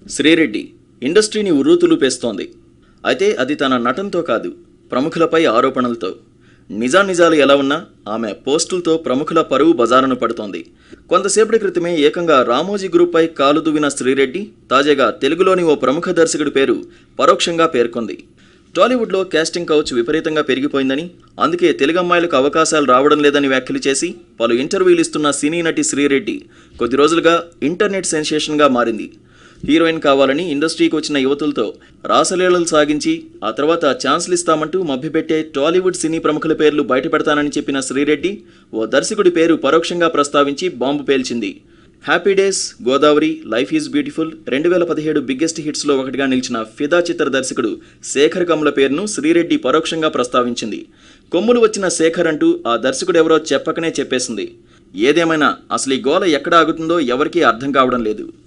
శ్రీరెడ్డి ఇండస్ట్రీని ఉర్రూతులూపేస్తోంది అయితే అది తన నటనతో కాదు ప్రముఖులపై ఆరోపణలతో నిజానిజాలు ఎలా ఉన్నా ఆమె పోస్టులతో ప్రముఖుల పరువు బజారును పడుతోంది కొంతసేపటి క్రితమే ఏకంగా రామోజీ గ్రూప్పై కాలు దువ్విన శ్రీరెడ్డి తాజాగా తెలుగులోని ఓ ప్రముఖ దర్శకుడి పేరు పరోక్షంగా పేర్కొంది టాలీవుడ్లో కాస్టింగ్ కౌచ్ విపరీతంగా పెరిగిపోయిందని అందుకే తెలుగు అమ్మాయిలకు అవకాశాలు రావడం లేదని వ్యాఖ్యలు చేసి పలు ఇంటర్వ్యూలు ఇస్తున్న సినీ నటి శ్రీరెడ్డి కొద్ది రోజులుగా ఇంటర్నెట్ సెన్సేషన్గా మారింది హీరోయిన్ కావాలని ఇండస్ట్రీకి వచ్చిన యువతులతో రాసలీలలు సాగించి ఆ తర్వాత ఛాన్స్లు ఇస్తామంటూ మభ్యపెట్టే టాలీవుడ్ సినీ ప్రముఖుల పేర్లు బయటపెడతానని చెప్పిన శ్రీరెడ్డి ఓ దర్శకుడి పేరు పరోక్షంగా ప్రస్తావించి బాంబు పేల్చింది happy days Godavari life is beautiful రెండు వేల పదిహేడు బిగ్గెస్ట్ హిట్స్లో ఒకటిగా నిలిచిన ఫిదా చిత్ర దర్శకుడు శేఖర్ కమ్ముల పేరును శ్రీరెడ్డి పరోక్షంగా ప్రస్తావించింది కొమ్ములు వచ్చిన శేఖర్ అంటూ ఆ దర్శకుడు ఎవరో చెప్పకనే చెప్పేసింది ఏదేమైనా అసలు ఈ గోల ఎక్కడ ఆగుతుందో ఎవరికీ అర్థం కావడం లేదు